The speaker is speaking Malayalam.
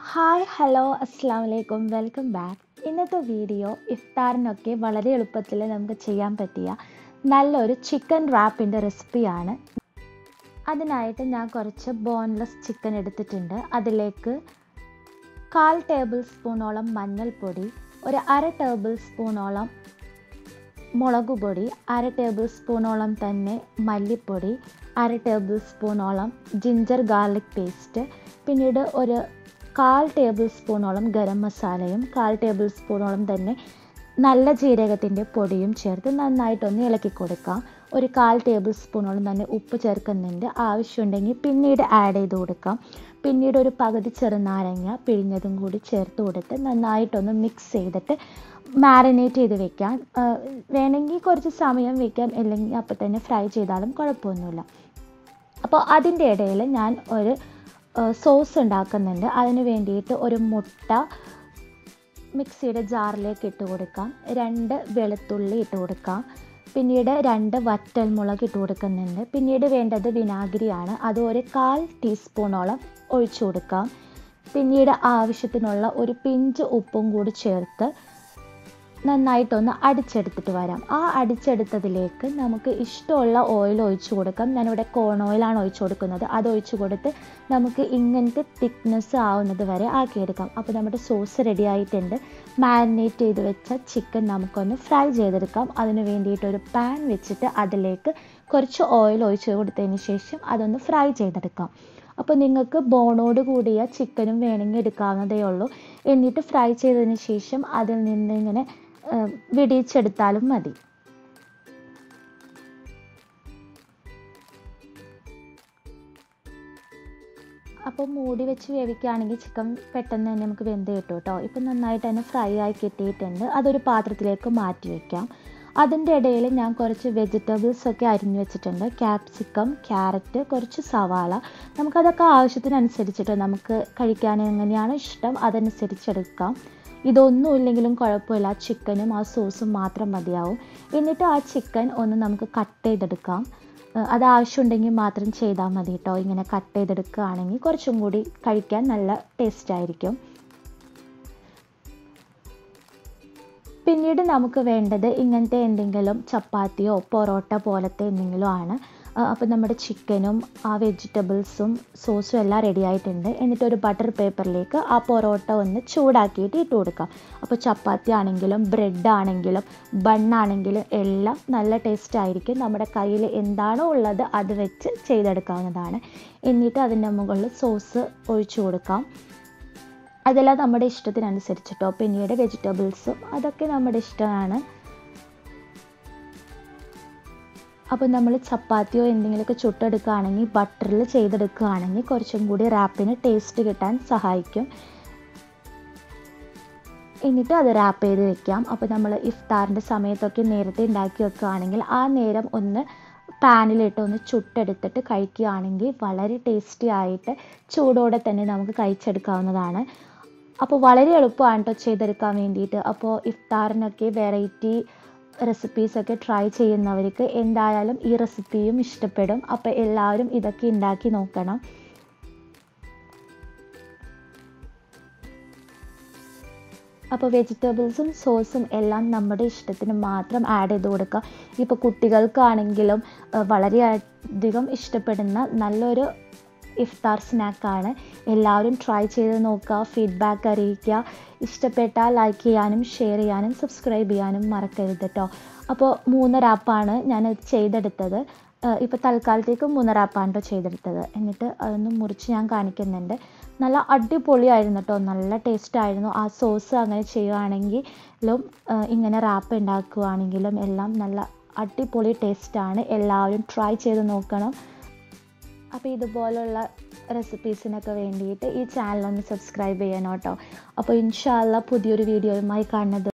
ഹായ് ഹലോ അസ്സാം വലൈക്കും വെൽക്കം ബാക്ക് ഇന്നത്തെ വീഡിയോ ഇഫ്താറിനൊക്കെ വളരെ എളുപ്പത്തിൽ നമുക്ക് ചെയ്യാൻ പറ്റിയ നല്ലൊരു ചിക്കൻ റാപ്പിൻ്റെ റെസിപ്പിയാണ് അതിനായിട്ട് ഞാൻ കുറച്ച് ബോൺലെസ് ചിക്കൻ എടുത്തിട്ടുണ്ട് അതിലേക്ക് കാൽ ടേബിൾ സ്പൂണോളം മഞ്ഞൾപ്പൊടി ഒരു അര ടേബിൾ സ്പൂണോളം മുളക് പൊടി അര ടേബിൾ സ്പൂണോളം തന്നെ മല്ലിപ്പൊടി അര ടേബിൾ സ്പൂണോളം ജിഞ്ചർ ഗാർലിക് പേസ്റ്റ് പിന്നീട് ഒരു കാൽ ടേബിൾ സ്പൂണോളം ഗരം മസാലയും കാൽ ടേബിൾ സ്പൂണോളം തന്നെ നല്ല ജീരകത്തിൻ്റെ പൊടിയും ചേർത്ത് നന്നായിട്ടൊന്ന് ഇളക്കി കൊടുക്കാം ഒരു കാൽ ടേബിൾ സ്പൂണോളം തന്നെ ഉപ്പ് ചേർക്കുന്നുണ്ട് ആവശ്യമുണ്ടെങ്കിൽ പിന്നീട് ആഡ് ചെയ്ത് കൊടുക്കാം പിന്നീട് ഒരു പകുതി ചെറുനാരങ്ങ പിഴിഞ്ഞതും കൂടി ചേർത്ത് കൊടുത്ത് നന്നായിട്ടൊന്ന് മിക്സ് ചെയ്തിട്ട് മാരിനേറ്റ് ചെയ്ത് വെക്കാം വേണമെങ്കിൽ കുറച്ച് സമയം വെക്കാം അല്ലെങ്കിൽ അപ്പോൾ തന്നെ ഫ്രൈ ചെയ്താലും കുഴപ്പമൊന്നുമില്ല അപ്പോൾ അതിൻ്റെ ഇടയിൽ ഞാൻ ഒരു സോസ് ഉണ്ടാക്കുന്നുണ്ട് അതിന് വേണ്ടിയിട്ട് ഒരു മുട്ട മിക്സിയുടെ ജാറിലേക്ക് ഇട്ട് കൊടുക്കാം രണ്ട് വെളുത്തുള്ളി ഇട്ട് കൊടുക്കാം പിന്നീട് രണ്ട് വറ്റൽമുളക് ഇട്ട് കൊടുക്കുന്നുണ്ട് പിന്നീട് വേണ്ടത് വിനാഗിരിയാണ് അത് ഒരു കാൽ ടീസ്പൂണോളം ഒഴിച്ചു കൊടുക്കാം പിന്നീട് ആവശ്യത്തിനുള്ള ഒരു പിഞ്ച് ഉപ്പും കൂടി ചേർത്ത് നന്നായിട്ടൊന്ന് അടിച്ചെടുത്തിട്ട് വരാം ആ അടിച്ചെടുത്തതിലേക്ക് നമുക്ക് ഇഷ്ടമുള്ള ഓയിൽ ഒഴിച്ചു കൊടുക്കാം ഞാനിവിടെ കോൺ ഓയിലാണ് ഒഴിച്ചു കൊടുക്കുന്നത് അത് ഒഴിച്ചു കൊടുത്ത് നമുക്ക് ഇങ്ങനത്തെ തിക്നെസ് ആവുന്നത് വരെ ആക്കിയെടുക്കാം അപ്പോൾ നമ്മുടെ സോസ് റെഡി ആയിട്ടുണ്ട് മാരിനേറ്റ് ചെയ്ത് വെച്ച ചിക്കൻ നമുക്കൊന്ന് ഫ്രൈ ചെയ്തെടുക്കാം അതിന് വേണ്ടിയിട്ട് ഒരു പാൻ വെച്ചിട്ട് അതിലേക്ക് കുറച്ച് ഓയിൽ ഒഴിച്ച് കൊടുത്തതിന് ശേഷം അതൊന്ന് ഫ്രൈ ചെയ്തെടുക്കാം അപ്പോൾ നിങ്ങൾക്ക് ബോണോട് കൂടിയ ചിക്കനും വേണമെങ്കിൽ എടുക്കാവുന്നതേ ഉള്ളൂ എന്നിട്ട് ഫ്രൈ ചെയ്തതിന് ശേഷം അതിൽ നിന്ന് ഇങ്ങനെ വിടിയിച്ചെടുത്താലും മതി അപ്പോൾ മൂടി വെച്ച് വേവിക്കുകയാണെങ്കിൽ ചിക്കൻ പെട്ടെന്ന് തന്നെ നമുക്ക് വെന്ത് കിട്ടും കേട്ടോ ഇപ്പം നന്നായിട്ട് തന്നെ ഫ്രൈ ആയി കിട്ടിയിട്ടുണ്ട് അതൊരു പാത്രത്തിലേക്ക് മാറ്റി വയ്ക്കാം അതിൻ്റെ ഇടയിൽ ഞാൻ കുറച്ച് വെജിറ്റബിൾസ് ഒക്കെ അരിഞ്ഞു വെച്ചിട്ടുണ്ട് ക്യാപ്സിക്കം ക്യാരറ്റ് കുറച്ച് സവാള നമുക്കതൊക്കെ ആവശ്യത്തിനനുസരിച്ചിട്ട് നമുക്ക് കഴിക്കാൻ എങ്ങനെയാണോ ഇഷ്ടം അതനുസരിച്ചെടുക്കാം ഇതൊന്നും ഇല്ലെങ്കിലും കുഴപ്പമില്ല ചിക്കനും ആ സോസും മാത്രം മതിയാവും എന്നിട്ട് ആ ചിക്കൻ ഒന്ന് നമുക്ക് കട്ട് ചെയ്തെടുക്കാം അത് ആവശ്യമുണ്ടെങ്കിൽ മാത്രം ചെയ്താൽ മതി കേട്ടോ ഇങ്ങനെ കട്ട് ചെയ്തെടുക്കുകയാണെങ്കിൽ കുറച്ചും കൂടി കഴിക്കാൻ നല്ല ടേസ്റ്റ് ആയിരിക്കും പിന്നീട് നമുക്ക് വേണ്ടത് ഇങ്ങനത്തെ എന്തെങ്കിലും ചപ്പാത്തിയോ പൊറോട്ട പോലത്തെ എന്തെങ്കിലും ആണ് അപ്പോൾ നമ്മുടെ ചിക്കനും ആ വെജിറ്റബിൾസും സോസും എല്ലാം റെഡി ആയിട്ടുണ്ട് എന്നിട്ട് ഒരു ബട്ടർ പേപ്പറിലേക്ക് ആ പൊറോട്ട ഒന്ന് ചൂടാക്കിയിട്ട് ഇട്ട് കൊടുക്കാം അപ്പോൾ ചപ്പാത്തി ആണെങ്കിലും ബ്രെഡ് ആണെങ്കിലും ബണ്ണാണെങ്കിലും എല്ലാം നല്ല ടേസ്റ്റ് ആയിരിക്കും നമ്മുടെ കയ്യിൽ എന്താണോ ഉള്ളത് അത് വെച്ച് ചെയ്തെടുക്കാവുന്നതാണ് എന്നിട്ട് അതിൻ്റെ മുകളിൽ സോസ് ഒഴിച്ചു കൊടുക്കാം അതെല്ലാം നമ്മുടെ ഇഷ്ടത്തിനനുസരിച്ചിട്ടോ പിന്നീട് വെജിറ്റബിൾസും അതൊക്കെ നമ്മുടെ ഇഷ്ടമാണ് അപ്പോൾ നമ്മൾ ചപ്പാത്തിയോ എന്തെങ്കിലുമൊക്കെ ചുട്ടെടുക്കുകയാണെങ്കിൽ ബട്ടറിൽ ചെയ്തെടുക്കുകയാണെങ്കിൽ കുറച്ചും കൂടി റാപ്പിന് ടേസ്റ്റ് കിട്ടാൻ സഹായിക്കും എന്നിട്ട് അത് റാപ്പ് ചെയ്ത് വെക്കാം അപ്പോൾ നമ്മൾ ഇഫ്താറിൻ്റെ സമയത്തൊക്കെ നേരത്തെ ഉണ്ടാക്കി വെക്കുകയാണെങ്കിൽ ആ നേരം ഒന്ന് പാനിലിട്ട് ഒന്ന് ചുട്ടെടുത്തിട്ട് കഴിക്കുകയാണെങ്കിൽ വളരെ ടേസ്റ്റി ആയിട്ട് ചൂടോടെ തന്നെ നമുക്ക് കഴിച്ചെടുക്കാവുന്നതാണ് അപ്പോൾ വളരെ എളുപ്പമാണ് കേട്ടോ ചെയ്തെടുക്കാൻ വേണ്ടിയിട്ട് അപ്പോൾ ഇഫ്താറിനൊക്കെ വെറൈറ്റി റെസിപ്പീസൊക്കെ ട്രൈ ചെയ്യുന്നവർക്ക് എന്തായാലും ഈ റെസിപ്പിയും ഇഷ്ടപ്പെടും അപ്പോൾ എല്ലാവരും ഇതൊക്കെ ഉണ്ടാക്കി നോക്കണം അപ്പോൾ വെജിറ്റബിൾസും സോസും എല്ലാം നമ്മുടെ ഇഷ്ടത്തിന് മാത്രം ആഡ് ചെയ്ത് കൊടുക്കുക ഇപ്പോൾ കുട്ടികൾക്കാണെങ്കിലും വളരെയധികം ഇഷ്ടപ്പെടുന്ന നല്ലൊരു ഇഫ്താർ സ്നാക്കാണ് എല്ലാവരും ട്രൈ ചെയ്ത് നോക്കുക ഫീഡ്ബാക്ക് അറിയിക്കുക ഇഷ്ടപ്പെട്ടാൽ ലൈക്ക് ചെയ്യാനും ഷെയർ ചെയ്യാനും സബ്സ്ക്രൈബ് ചെയ്യാനും മറക്കരുത് കേട്ടോ അപ്പോൾ മൂന്ന് റാപ്പാണ് ഞാൻ ചെയ്തെടുത്തത് ഇപ്പോൾ തൽക്കാലത്തേക്ക് മൂന്ന് റാപ്പാണ് കേട്ടോ ചെയ്തെടുത്തത് എന്നിട്ട് അതൊന്ന് മുറിച്ച് ഞാൻ കാണിക്കുന്നുണ്ട് നല്ല അടിപൊളിയായിരുന്നു കേട്ടോ നല്ല ടേസ്റ്റ് ആയിരുന്നു ആ സോസ് അങ്ങനെ ചെയ്യുകയാണെങ്കിലും ഇങ്ങനെ റാപ്പ് ഉണ്ടാക്കുകയാണെങ്കിലും എല്ലാം നല്ല അടിപൊളി ടേസ്റ്റാണ് എല്ലാവരും ട്രൈ ചെയ്ത് നോക്കണം അപ്പോൾ ഇതുപോലുള്ള റെസിപ്പീസിനൊക്കെ വേണ്ടിയിട്ട് ഈ ചാനലൊന്ന് സബ്സ്ക്രൈബ് ചെയ്യണം കേട്ടോ അപ്പോൾ ഇൻഷാല്ല പുതിയൊരു വീഡിയോയുമായി കാണുന്നത്